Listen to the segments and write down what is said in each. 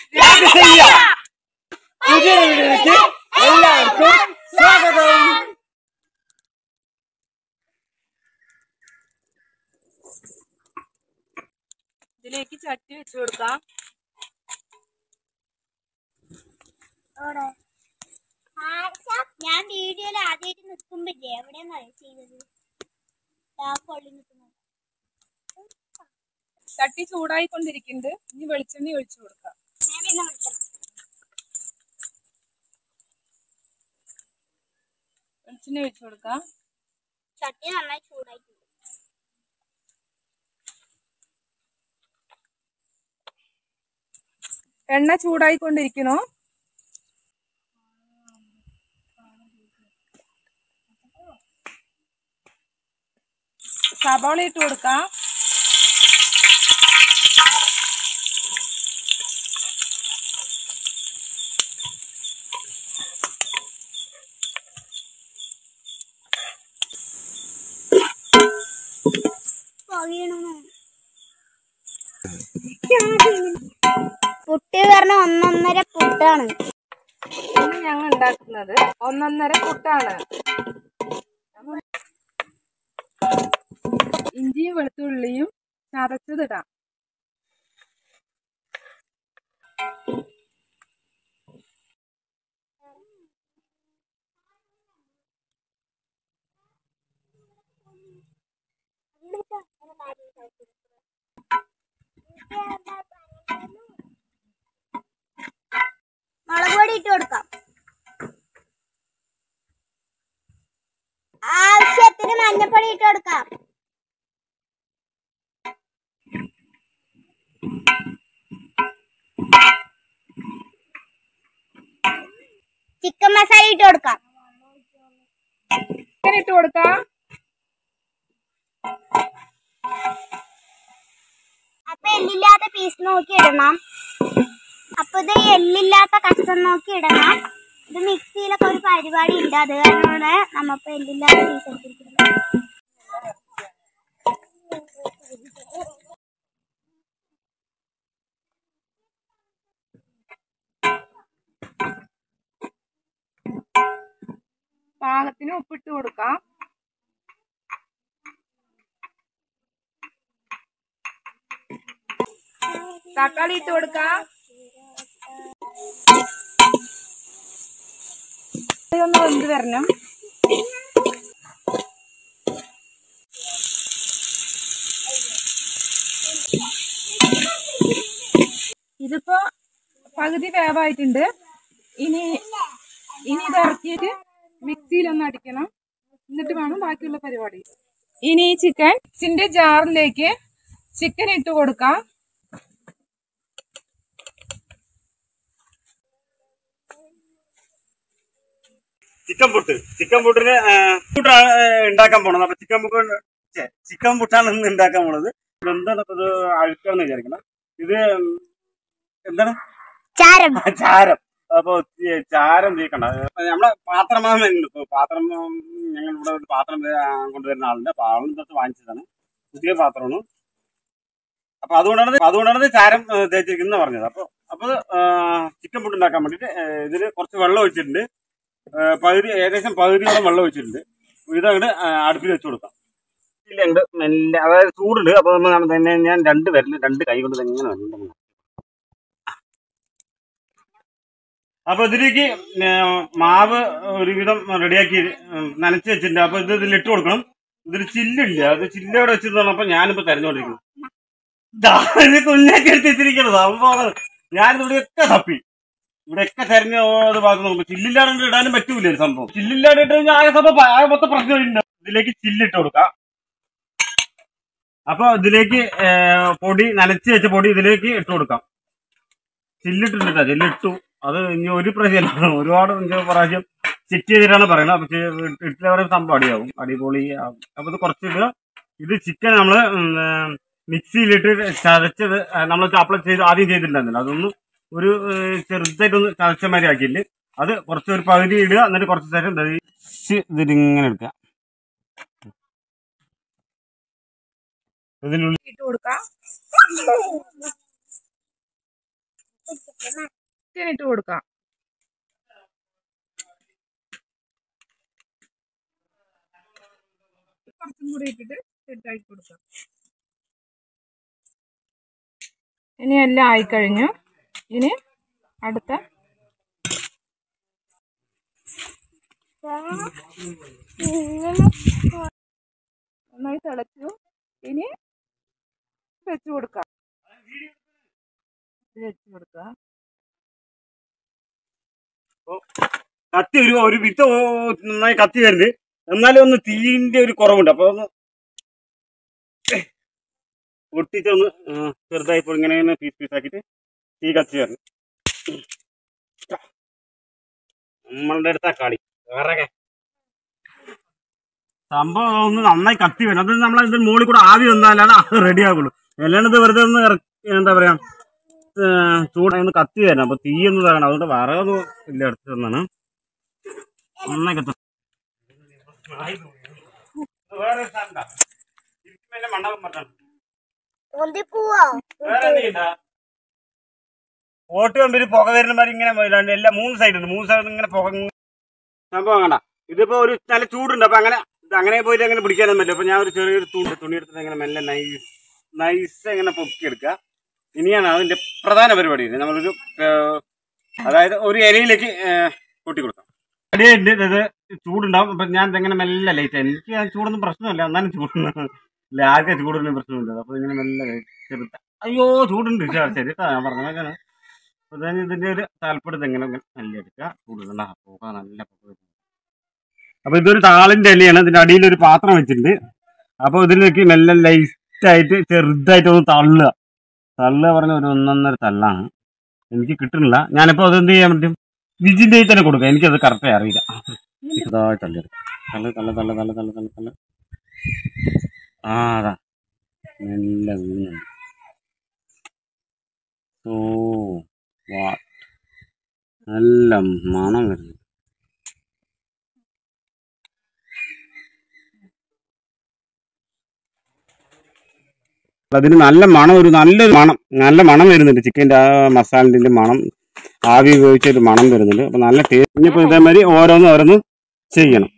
രഹസ്യ പുതിയ വീഡിയോയിലേക്ക് എല്ലാവർക്കും സ്വാഗതം ഇതിലേക്ക് ചട്ടി വെച്ച് കൊടുക്കാം ഞാൻ വീഡിയോയിൽ ആദ്യമായിട്ട് നിൽക്കുമ്പോഴേ എവിടെയാണ് ചെയ്തത് ആ കൊള്ളി നിൽക്കുന്നത് ചട്ടി ചൂടായിക്കൊണ്ടിരിക്കുന്നുണ്ട് ഇനി വെളിച്ചെണ്ണ ഒഴിച്ചു കൊടുക്കാം ഞാൻ പിന്നെ വിളിക്കണം വെളിച്ചെണ്ണ ഒഴിച്ചു കൊടുക്കാം ചട്ടി നന്നായി ചൂടായിട്ടുണ്ട് എണ്ണ ചൂടായിക്കൊണ്ടിരിക്കണോ സവാള ഇട്ട് കൊടുക്കാം പുകയണമോ പുട്ട് പറഞ്ഞ ഒന്നൊന്നര പുട്ടാണ് ഇന്ന് ഞങ്ങൾ ഉണ്ടാക്കുന്നത് ഒന്നൊന്നര പുട്ടാണ് ഇഞ്ചിയും വെളുത്തുള്ളിയും ചതച്ചതിടാം മുളക് പൊടി ഇട്ട് കൊടുക്കാം ആവശ്യത്തിന് മഞ്ഞപ്പൊടി ഇട്ട് കൊടുക്കാം ചിക്കൻ മസാല ഇട്ട് കൊടുക്കാം ചിക്കൻ ഇട്ട് കൊടുക്കാം അപ്പൊ എല്ലില്ലാത്ത പീസ് നോക്കി ഇടണം അപ്പൊ ഇത് എല്ലില്ലാത്ത കഷ്ണം നോക്കി ഇടണം ഇത് മിക്സിയിലൊക്കെ ഒരു പരിപാടി ഉണ്ട് അത് കാരണമാണ് നമ്മപ്പോ എല്ലില്ലാത്ത പീസ് എടുത്തിരിക്കുന്നത് പാകത്തിന് ഉപ്പിട്ട് കൊടുക്കാം തക്കാളി ഇട്ട് കൊടുക്കാം ഇതൊന്ന് വെന്ത് വരണം ഇതിപ്പോ പകുതി വേവായിട്ടുണ്ട് ഇനി ഇനി ഇത് ഇറക്കിയിട്ട് മിക്സിയിലൊന്ന് അടിക്കണം എന്നിട്ട് വേണം ബാക്കിയുള്ള പരിപാടി ഇനി ഈ ചിക്കൻ ചിന്റെ ജാറിലേക്ക് ചിക്കൻ ഇട്ട് കൊടുക്കാം ചിക്കൻ പുട്ട് ചിക്കൻ പുട്ടിന് ആ, പുട്ടാണ് ആ, ഉണ്ടാക്കാൻ പോണത് അപ്പൊ ചിക്കൻ പുട്ട് ഛെ, ചിക്കൻ പുട്ടാണ് ഇന്ന് ഉണ്ടാക്കാൻ പോണത് ഇത് എന്താണ് ഇപ്പൊ ഇത് അഴുക്കാന്ന് വിചാരിക്കണം ഇത് എന്താണ് ചാരം ആ, ചാരം അപ്പൊ ഈ ചാരം തീക്കണ്ട അപ്പൊ നമ്മളെ പാത്രമാണ് ഇപ്പൊ പാത്രം ഉം, ഞങ്ങൾ ഇവിടെ ഒരു പാത്രം ആ, കൊണ്ടുവരുന്ന ആളുണ്ട് അപ്പൊ ആളിന് തൊട്ട് വാങ്ങിച്ചതാണ് പുതിയ പാത്രമാണ് അപ്പൊ അതുകൊണ്ടാണ് ഇത് അതുകൊണ്ടാണ് ഇത് ചാരം ആ, തേച്ചിരിക്കുന്നത് പറഞ്ഞത് അപ്പൊ അപ്പൊ ചിക്കൻ പുട്ട് ഉണ്ടാക്കാൻ വേണ്ടിട്ട് ഇതിൽ കുറച്ച് വെള്ളം ഒഴിച്ചിട്ടുണ്ട് ആ, പകുതി ഏകദേശം പകുതിയോളം വെള്ളം ഒഴിച്ചിട്ടുണ്ട് ഇതങ്ങോട്ട് അടുപ്പിൽ വെച്ച് കൊടുക്കാം ഇല്ലുണ്ട് മെല്ലെ അതായത് ചൂടുണ്ട് അപ്പൊ നമ്മൾ തന്നെ ഞാൻ രണ്ട് വിരല് രണ്ട് കൈ കൊണ്ട് തന്നെ ഇങ്ങനെ അപ്പൊ ഇതിലേക്ക് ഏ, മാവ് ഒരുവിധം റെഡിയാക്കി നനച്ച് വെച്ചിട്ടുണ്ട് അപ്പൊ ഇത് ഇതിൽ ഇട്ട് കൊടുക്കണം ഇതിൽ ചില്ലില്ല അത് ചില്ല് അവിടെ വെച്ചിരുന്നാണ് അപ്പൊ ഞാനിപ്പോ തെരഞ്ഞുകൊണ്ടിരിക്കുന്നത് ദാ, ഇത് കുഞ്ഞാക്കി എടുത്തിരിക്കുന്നത് സംഭവം ഞാനിത് ഇവിടെയൊക്കെ തപ്പി ഇവിടെയൊക്കെ തെരഞ്ഞ ഓരോ ഭാഗത്ത് നോക്കുമ്പോ ചില്ലില്ലാണ്ട് ഇടാനും പറ്റൂല ഒരു സംഭവം ചില്ലില്ലാണ്ട് ഇട്ട് കഴിഞ്ഞാൽ ആകെ സംഭവം ആകെ മൊത്തം പ്രശ്നമുണ്ട് ഇതിലേക്ക് ചില്ലിട്ട് കൊടുക്കാം അപ്പൊ ഇതിലേക്ക് ഏ, പൊടി നനച്ച് വെച്ച പൊടി ഇതിലേക്ക് ഇട്ട് കൊടുക്കാം ചില്ലിട്ടിട്ടാ ചില്ലിട്ടു അത് ഇനി ഒരു പ്രാവശ്യം അല്ല, ഒരുപാട് അഞ്ച് പ്രാവശ്യം ചെക്ക് ചെയ്തിട്ടാണ് പറയുന്നത് അപ്പൊ ഇട്ടിട്ട് ഒരു സംഭവം അടിയാവും അടിപൊളി ആവും. അപ്പൊ ഇത് കുറച്ച് ഇടുക ഇത് ചിക്കൻ നമ്മള് ഉം, ഏ, മിക്സിയിലിട്ട് ചതച്ചത് നമ്മൾ അപ്ലൈ ചെയ്ത് ആദ്യം ചെയ്തിട്ടുണ്ടായിരുന്നില്ല അതൊന്ന് ഒരു ഏ, ചെറുതായിട്ടൊന്ന് ചതച്ച മാതിരി ആക്കിയിട്ട് അത് കുറച്ച് ഒരു പകുതി ഇടുക എന്നിട്ട് കുറച്ച് നേരം ദേ ഈ ചി- ഇതിലിങ്ങനെ എടുക്കുക ഇതിനുള്ളിൽ ഇട്ട് കൊടുക്കാം ചിക്കൻ ഇട്ട് കൊടുക്കാം കുറച്ചും കൂടി ഇട്ടിട്ട് സെറ്റാക്കി കൊടുക്കാം ഇനി എല്ലാം ആയിക്കഴിഞ്ഞു ഇനി അടുത്ത നന്നായി തിളച്ചു ഇനി വെച്ച് കൊടുക്കാം ഇത് വെച്ച് കൊടുക്കാം കത്തി ഒരു ഒരു വിത്ത് ഓ- നന്നായി കത്തി വരുന്നുണ്ട് എന്നാലും ഒന്ന് തീന്റെ ഒരു കുറവുണ്ട് അപ്പൊ ഒന്ന് പൊട്ടിച്ചൊന്ന് ആ, ചെറുതായി ഇപ്പോൾ ഇങ്ങനെ ഇങ്ങനെ പീസ് പീസ് ആക്കിയിട്ട് തീ കത്തി വരണം നമ്മളുടെ അടുത്ത കളി വേറെ സംഭവം ഒന്ന് നന്നായി കത്തി വരും അത് നമ്മൾ ഇതിന്റെ മുകളിൽ കൂടെ ആവി വന്നാലാണ് അത് റെഡി ആകുള്ളൂ അല്ലാണ്ട് ഇത് വെറുതെ ഒന്ന് ഇറ- എന്താ പറയാ ചൂടായി ഒന്ന് കത്തി വരണം അപ്പൊ തീ ഒന്ന് തരണം അതുകൊണ്ട് വേറെ ഒന്നും ഇല്ല അടുത്ത് തന്നാണ് നന്നായി കത്തും വേറെ മണ്ണാകും പറഞ്ഞാണ് പൊന്തിപ്പോവോ വോട്ട് കമ്പിൽ പുക വരുന്ന മാതിരി ഇങ്ങനെ വരാണ്ട് എല്ലാ മൂന്ന് സൈഡ് ഉണ്ട് മൂന്ന് സൈഡിൽ ഇങ്ങനെ പുക ഇങ്ങനെ- സംഭവം കണ്ട ഇതിപ്പോ ഒരു നല്ല ചൂടുണ്ട് അപ്പൊ അങ്ങനെ ഇത് അങ്ങനെ പോയിട്ട് അങ്ങനെ പിടിക്കാനൊന്നും പറ്റില്ല അപ്പൊ ഞാൻ ഒരു ചെറിയൊരു തുണി തുണി എടുത്തിട്ട് ഇങ്ങനെ മെല്ലെ നൈസ് നൈസ് ഇങ്ങനെ പൊക്കിയെടുക്കുക ഇനിയാണ് അതിന്റെ പ്രധാന പരിപാടി ഇത് നമ്മളൊരു ഏഹ്, അതായത് ഒരു ഇലയിലേക്ക് ഏഹ്, കൊട്ടി കൊടുക്കാം അടിയുണ്ട് ഇത് ചൂടുണ്ടാവും അപ്പൊ ഞാൻ ഇതെങ്ങനെ മെല്ലെ ലൈറ്റ് എനിക്ക് ആ ചൂടൊന്നും പ്രശ്നമില്ല എന്നാലും ചൂടുണ്ട് ഇല്ല ആകെ ചൂടൊന്നും പ്രശ്നമില്ല അപ്പൊ ഇങ്ങനെ മെല്ലെ ചെറുത്ത അയ്യോ ചൂടുണ്ട് ശരി ശരി കേട്ടോ ഞാൻ പറഞ്ഞേക്കാണ് അപ്പൊ ഞാൻ ഇതിന്റെ ഒരു താല്പര്യം എങ്ങനെ നല്ല എടുക്കുക ചൂടുണ്ട പോക നല്ല പുക വരുന്നു. അപ്പൊ ഇതൊരു താളിന്റെ ഇലയാണ് ഇതിന്റെ അടിയിൽ ഒരു പാത്രം വെച്ചിട്ടുണ്ട് അപ്പൊ ഇതിലേക്ക് മെല്ലെ ലൈറ്റ് ആയിട്ട് ചെറുതായിട്ട് ഒന്ന് തള്ളുക തള്ളുക പറഞ്ഞ ഒരു ഒന്നൊന്നര തള്ളാണ് എനിക്ക് കിട്ടുന്നില്ല ഞാനിപ്പോ അത് എന്ത് ചെയ്യാൻ പറ്റും വിജിന്റെ കയ്യിൽ തന്നെ കൊടുക്കാം എനിക്കത് കറക്റ്റ് അറിയില്ല ചെറുതായിട്ട് തള്ളെടുക്കാം തള്ള തള്ള തള്ള തള്ള തള്ള തള്ള തള്ള ആ അതാ മെല്ലെ വീഴുന്നുണ്ട് ഓ വാ നല്ല മണം വരുന്നു അതിന് നല്ല മണം ഒരു നല്ലൊരു മണം നല്ല മണം വരുന്നുണ്ട് ചിക്കൻ്റെ ആ മസാലിൻ്റെ മണം ആവി ഉപയോഗിച്ച ഒരു മണം വരുന്നുണ്ട് അപ്പൊ നല്ല ടേസ്റ്റ് ഇനിയിപ്പോ ഇതേമാതിരി ഓരോന്ന് ഓരോന്ന് ചെയ്യണം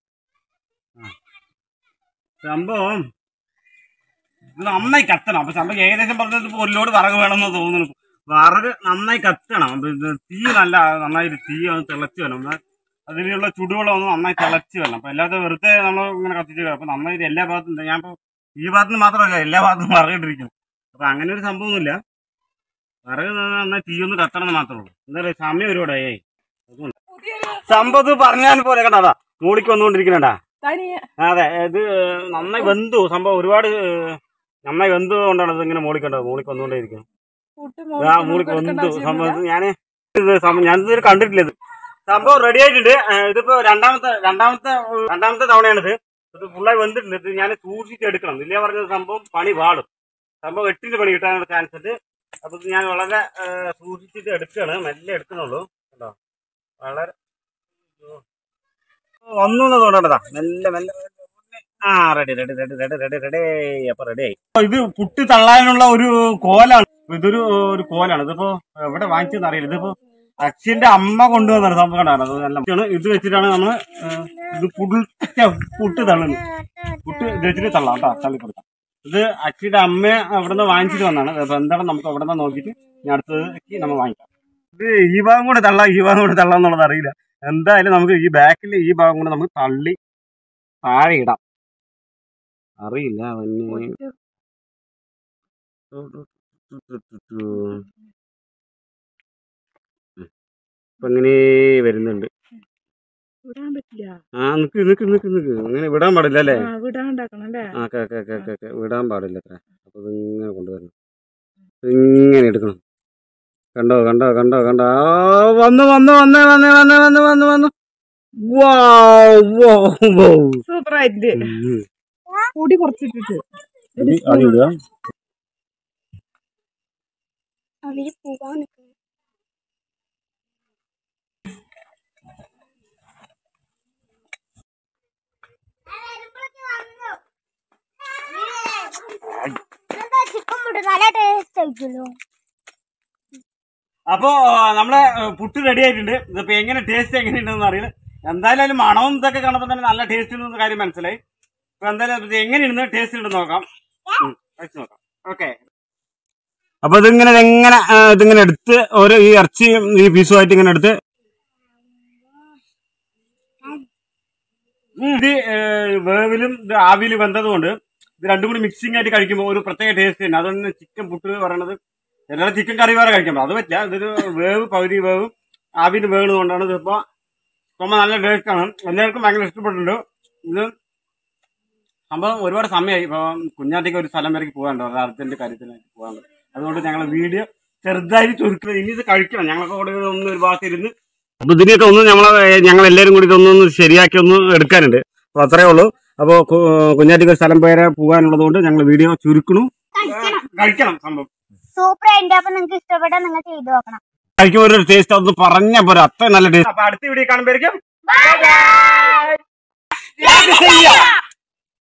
സംഭവം ഇത് നന്നായി കത്തണം അപ്പൊ സംഭവം ഏകദേശം പറഞ്ഞത് ഇപ്പൊ ഒരു ലോഡ് വിറക് വേണമെന്ന് തോന്നുന്നു വിറക് നന്നായി കത്തണം അപ്പൊ ഇത് തീ നല്ല നന്നായിട്ട് തീ ഒന്ന് തിളച്ച് വരണം എന്നാൽ അതിലുള്ള ചുടുവെള്ളം ഒന്ന് നന്നായി തിളച്ച് വരണം അപ്പൊ അല്ലാതെ വെറുതെ നമ്മൾ ഇങ്ങനെ കത്തിച്ച് അപ്പൊ നന്നായിട്ട് എല്ലാ ഭാഗത്തും ഞാൻ ഇപ്പൊ ഈ ഭാഗത്ത് നിന്ന് മാത്രമല്ല എല്ലാ ഭാഗത്തും വിറകിട്ടിരിക്കുന്നു അപ്പൊ അങ്ങനെ ഒരു സംഭവമൊന്നുമില്ല വിറക് നന്നായി തീ ഒന്ന് കത്തണം എന്ന് മാത്രമേ ഉള്ളൂ എന്താ പറയുക സമയം ഒരുപാടായി അതുകൊണ്ട് സംഭവത്ത് പറഞ്ഞാൽ പോലെ കണ്ടാ മൂളിക്ക് വന്നുകൊണ്ടിരിക്കണണ്ടാ തനിയെ അതെ ഇത് നന്നായി വെന്തു സംഭവം ഒരുപാട് നന്നായി വെന്തു കൊണ്ടാണ് ഇത് ഇങ്ങനെ മൂളിക്കണ്ടത് മൂളിക്ക് വന്നുകൊണ്ടേയിരിക്കുന്നത് കൂട്ട് ആ മൂളിക്ക് വെന്തു സംഭവം ഞാൻ ഇത് സംഭവം ഞാൻ ഇതുവരെ കണ്ടിട്ടില്ല ഇത് സംഭവം റെഡി ആയിട്ടുണ്ട് ഏ, ഇതിപ്പോ രണ്ടാമത്തെ രണ്ടാമത്തെ ഏ, രണ്ടാമത്തെ തവണയാണിത് ഇത് ഫുള്ളായി വെന്തിട്ടുണ്ട് ഇത് ഞാൻ സൂക്ഷിച്ച് എടുക്കണം ഇല്ല പറഞ്ഞത് സംഭവം പണി പാടും സംഭവം എട്ടിന്റെ പണി കിട്ടാനുള്ള ചാൻസ് ഉണ്ട് അപ്പൊ ഇത് ഞാൻ വളരെ ഏ, സൂക്ഷിച്ചിട്ട് എടുക്കുകയാണ് മെല്ലെ എടുക്കുന്നുള്ളൂ കേട്ടോ വളരെ ഒന്നും തോന്നണ്ടതാ മെല്ലെ മെല്ലെ ആ ready ready ready ready ready ready അപ്പൊ റെഡി ആയി ഇത് പുട്ട് തള്ളാനുള്ള ഒരു കോലാണ് ഇതൊരു ഒരു കോലാണ് ഇതിപ്പോ എവിടെ വാങ്ങിച്ചെന്ന് അറിയില്ല ഇതിപ്പോ അച്ഛന്റെ അമ്മ കൊണ്ടുവന്നാണ് സംഭവം കണ്ടാണ് അത് നല്ല ആണ്. ഇത് വെച്ചിട്ടാണ് നമ്മള് ഏ, ഇത് പുട്ട് പുട്ട് തള്ളുന്നത് പുട്ട് ഇത് വെച്ചിട്ട് തള്ളാം കേട്ടോ തള്ളി കൊടുക്കാം ഇത് അച്ഛന്റെ അമ്മ അവിടെ നിന്ന് വാങ്ങിച്ചിട്ട് വന്നാണ് അപ്പൊ എന്താണ് നമുക്ക് അവിടെ നിന്ന് നോക്കിയിട്ട് ഇനി അടുത്തത് നമ്മൾ വാങ്ങിക്കാം ഇത് ഈ ഭാഗം കൂടെ തള്ളാം ഈ ഭാഗം കൂടെ തള്ളാം എന്നുള്ളത് അറിയില്ല എന്തായാലും നമുക്ക് ഈ ബാക്കിൽ ഈ ഭാഗം കൂടെ നമുക്ക് തള്ളി താഴെ ഇടാം അറിയില്ല അവന് ഇപ്പൊ ഇങ്ങനെ വരുന്നുണ്ട് വിടാൻ പറ്റില്ല ആ നിക്ക് നിക്ക് നിക്ക് നിക്ക് അങ്ങനെ വിടാൻ പാടില്ല അല്ലേ ആ വിടാണ്ടാക്കണം അല്ലേ ആ കേ കേ കേ കേ കേ വിടാൻ പാടില്ല അത്ര അപ്പൊ ഇതിങ്ങനെ കൊണ്ടുവരണം ഇങ്ങനെ എടുക്കണം കണ്ടോ കണ്ടോ കണ്ടോ കണ്ടോ ആ വന്നു വന്നു വന്നേ വന്നേ വന്നേ വന്നു വന്നു വന്നു വാവ്, വാവ്, വാവ്. സൂപ്പർ ആയിട്ട് ഉം. പൊടി കുറച്ചിട്ടിട്ട് ഇത് ആദ്യം ഇടുക അവര് പോവാൻ നിൽക്കുന്നു ചിക്കൻ മുട്ട നല്ല ടേസ്റ്റ് ആയിരിക്കുമല്ലോ അപ്പോ നമ്മളെ ഏഹ്, പുട്ട് റെഡി ആയിട്ടുണ്ട് ഇതിപ്പോ എങ്ങനെ ടേസ്റ്റ് എങ്ങനെയുണ്ടെന്ന് അറിയില്ല എന്തായാലും അതിന് മണവും ഇതൊക്കെ കാണുമ്പോൾ തന്നെ നല്ല ടേസ്റ്റ് ഉണ്ടെന്ന കാര്യം മനസ്സിലായി അപ്പൊ എന്തായാലും ഇത് എങ്ങനെയുണ്ടെന്ന് ടേസ്റ്റ് ഉണ്ടെന്ന് നോക്കാം ഉം, കഴിച്ച് നോക്കാം ഓക്കെ അപ്പൊ ഇതിങ്ങനെ എങ്ങനെ ഇതിങ്ങനെ എടുത്ത് ഓരോ ഈ ഇറച്ചിയും ഈ പീസുമായിട്ട് ഇങ്ങനെ എടുത്ത് ഉം, ഇത് ഏഹ്, വേവിലും ഇത് ആവിയിലും വെന്തതുകൊണ്ട് ഇത് രണ്ടും കൂടി മിക്സിംഗ് ആയിട്ട് കഴിക്കുമ്പോൾ ഒരു പ്രത്യേക ടേസ്റ്റ് തന്നെ അതുകൊണ്ട് ചിക്കൻ പുട്ട് പറയണത് എല്ലാവരും ചിക്കൻ കറി വേറെ കഴിക്കാൻ പറ്റും അത് പറ്റില്ല ഇതൊരു വേവ് പകുതി വേവും ആവിയിൽ വേവുന്നത് കൊണ്ടാണ് ഇതിപ്പോ ഇപ്പം നല്ല ടേസ്റ്റ് ആണ് എല്ലാവർക്കും ഭയങ്കര ഇഷ്ടപ്പെട്ടിട്ടുണ്ട് ഇത് സംഭവം ഒരുപാട് സമയമായി ഇപ്പൊ കുഞ്ഞാറ്റയ്ക്ക് ഒരു സ്ഥലം വരേക്ക് പോകാനുണ്ട് ഒരു അർജന്റ് കാര്യത്തിനായിട്ട് പോകാനുണ്ട് അതുകൊണ്ട് ഞങ്ങൾ വീഡിയോ ചെറുതായിട്ട് ചുരുക്കുന്നത് ഇനി ഇത് കഴിക്കണം ഞങ്ങളൊക്കെ കൂടെ ഒന്ന് ഒരു ഭാഗത്ത് ഇരുന്ന് അപ്പൊ ഇതിനെയൊക്കെ ഒന്ന് നമ്മളെ ഞങ്ങൾ എല്ലാവരും കൂടി ഇതൊന്നൊന്ന് ശരിയാക്കി ഒന്ന് എടുക്കാനുണ്ട് അപ്പൊ അത്രേ ഉള്ളൂ അപ്പൊ കുഞ്ഞാറ്റയ്ക്ക് ഒരു സ്ഥലം വരെ പോകാനുള്ളത് കൊണ്ട് ഞങ്ങൾ വീഡിയോ ചുരുക്കണു കഴിക്കണം കഴിക്കണം സംഭവം സൂപ്പർ ആയിട്ട് അപ്പൊ നിങ്ങൾക്ക് ഇഷ്ടപ്പെട്ടാൽ നിങ്ങൾ ചെയ്തു നോക്കണം കഴിക്കുമ്പോൾ ഒരു ടേസ്റ്റ് അതൊന്ന് പറഞ്ഞ പോരാ അത്ര നല്ല ടേസ്റ്റ് അപ്പൊ അടുത്ത വീഡിയോ കാണുമ്പോഴേക്കും ബൈ ബൈ